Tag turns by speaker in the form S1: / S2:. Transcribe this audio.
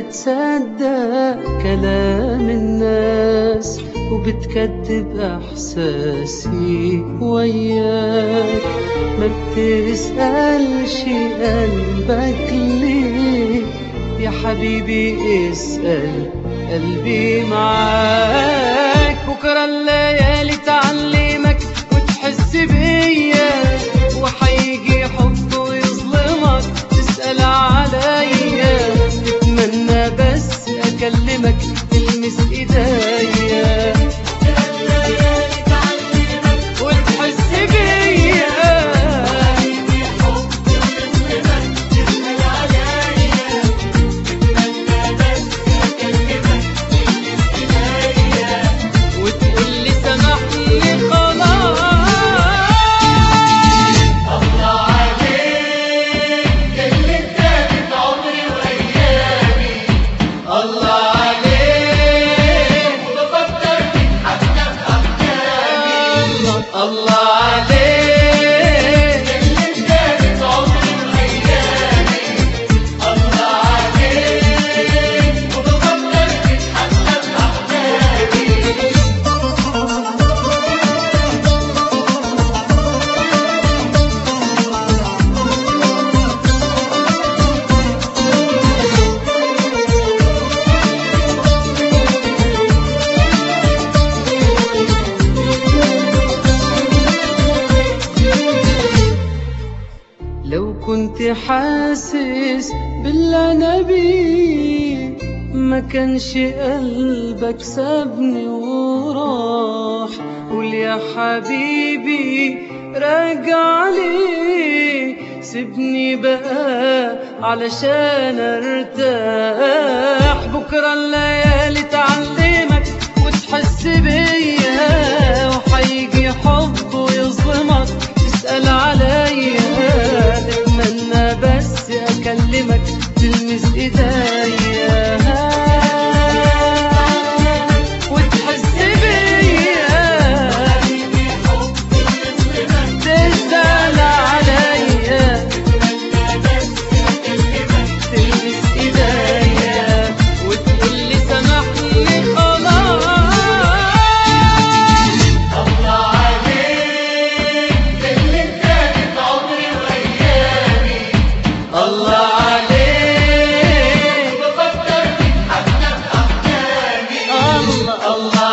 S1: بتصدق كلام الناس وبتكذب احساسي وياك ما بتسألش قلبك ليه يا حبيبي اسأل قلبي معاك بكرة الليالي تعلمك وتحس بيا وحيجي حب ويظلمك تسأل عليا تتمنى بس أكلمك تلمس إيديا وتحس بيا وتقول لي سامحني خلاص
S2: الله عليك اللي اداني عمري وايامي الله عليك وبفكر فيك حتى في احلامي الله عليك اللي اداني عمري وايامي الله عليك وبفكر فيك حتى في احلامي
S1: لو كنت حاسس باللي انا بيه ما كانش قلبك سابني وراح قول يا حبيبي راجع لي سيبني بقى علشان ارتاح بكره الليالي تعلمك وتحس بيا وحيجي حب ويظلمك تسأل عليا اتمنى بس اكلمك تلمس ايديا وتحس بيا تسأل عليا تلمس ايديا وتقول لي سامحني خلاص
S2: الله عليك اللي اداني عمري وايامي
S1: الله عليك
S2: بفكر فيك حتى في احلامي
S1: الله الله